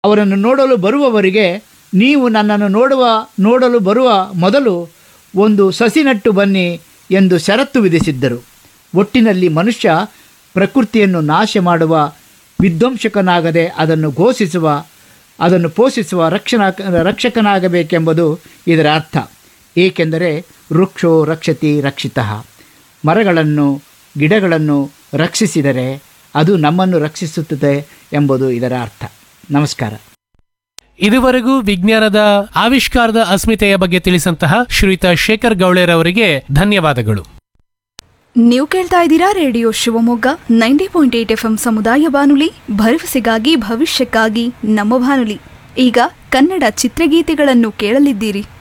ಅವರನ್ನು ನೋಡಲು ಬರುವವರಿಗೆ ನೀವು ನನ್ನನ್ನು ನೋಡುವ ನೋಡಲು ಬರುವ ಮೊದಲು ಒಂದು ಸಸಿ ನಟ್ಟು ಬನ್ನಿ ಎಂದು ಷರತ್ತು ವಿಧಿಸಿದ್ದರು ಒಟ್ಟಿನಲ್ಲಿ ಮನುಷ್ಯ ಪ್ರಕೃತಿಯನ್ನು ನಾಶ ಮಾಡುವ ವಿಧ್ವಂಸಕನಾಗದೆ ಅದನ್ನು ಘೋಷಿಸುವ ಅದನ್ನು ಪೋಷಿಸುವ ರಕ್ಷಣಾ ರಕ್ಷಕನಾಗಬೇಕೆಂಬುದು ಇದರ ಅರ್ಥ ಏಕೆಂದರೆ ವೃಕ್ಷೋ ರಕ್ಷತಿ ರಕ್ಷಿತಃ ಮರಗಳನ್ನು ಗಿಡಗಳನ್ನು ರಕ್ಷಿಸಿದರೆ ಅದು ನಮ್ಮನ್ನು ರಕ್ಷಿಸುತ್ತದೆ ಎಂಬುದು ಇದರ ಅರ್ಥ ನಮಸ್ಕಾರ ಇದುವರೆಗೂ ವಿಜ್ಞಾನದ ಆವಿಷ್ಕಾರದ ಅಸ್ಮಿತೆಯ ಬಗ್ಗೆ ತಿಳಿಸಂತಹ ಶ್ರೀಯುತ ಶೇಖರ್ ಗೌಳೇರ್ ಅವರಿಗೆ ಧನ್ಯವಾದಗಳು ನೀವು ಕೇಳ್ತಾ ಇದ್ದೀರಾ radio Shivamogga ninety point eight F M ಸಮುದಾಯ ಬಾನುಲಿ ಭರವಸೆಗಾಗಿ ಭವಿಷ್ಯಕ್ಕಾಗಿ ನಮ್ಮ ಬಾನುಲಿ ಈಗ ಕನ್ನಡ ಚಿತ್ರಗೀತೆಗಳನ್ನು ಕೇಳಲಿದ್ದೀರಿ